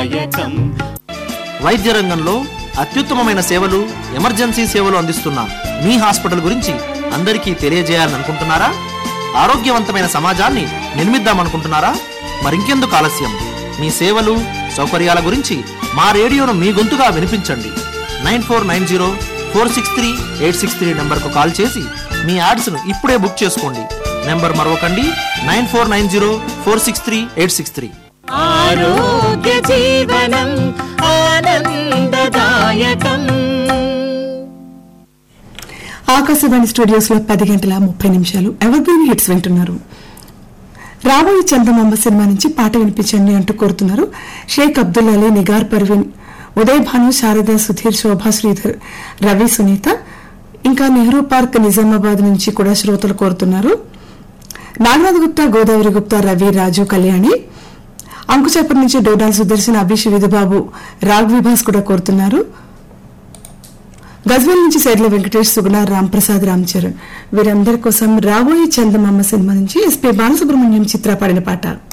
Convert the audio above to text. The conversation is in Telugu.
దాయకం వైద్య రంగంలో అత్యుత్తమమైన సేవలు ఎమర్జెన్సీ సేవలు అందిస్తున్న మీ హాస్పిటల్ గురించి అందరికీ తెలియజేయాలని అనుకుంటున్నారా ఆరోగ్యవంతమైన సమాజాన్ని నిర్మిద్దామనుకుంటున్నారా మరింకెందుకు ఆలస్యం మీ సేవలు సౌకర్యాల గురించి మా రేడియోను మీ గొంతుగా వినిపించండి nine four nine zero four six three eight six three నెంబర్కు కాల్ చేసి మీ యాడ్స్ను ఇప్పుడే బుక్ చేసుకోండి నెంబర్ మరొకండి nine four nine zero four six three eight six three ఆరోగ్య జీవనం ఆనందదాయకం ఆకాశవాణి స్టూడియోస్ లో పది గంటల ముప్పై నిమిషాలు ఎవర్గ్రీన్ హిట్స్ వింటున్నారు రాబోయే చందమామ సినిమా నుంచి పాట వినిపించండి అంటూ కోరుతున్నారు షేక్ అబ్దుల్ అలీ నిగార్ పర్వీన్ ఉదయ్ భాను శారద సుధీర్ శోభా శ్రీధర్ రవి సునీత ఇంకా నెహ్రూ పార్క్ నిజామాబాద్ నుంచి కూడా శ్రోతలు కోరుతున్నారు నాగనాథ్ గుప్తా గోదావరి గుప్తా రవి రాజు కళ్యాణి అంకుచాపర్ నుంచి డోడాల్ సుదర్శన్ అభిష్ విధుబాబు రాగ్ విభాస్ కూడా కోరుతున్నారు గజ్వేల్ నుంచి సైడ్ల వెంకటేష్ సుగుణ రామ్ ప్రసాద్ రామ్ చరణ్ వీరందరి కోసం రాబోయే చందమామ సినిమా నుంచి ఎస్పీ బాలసుబ్రహ్మణ్యం చిత్ర పాడిన పాట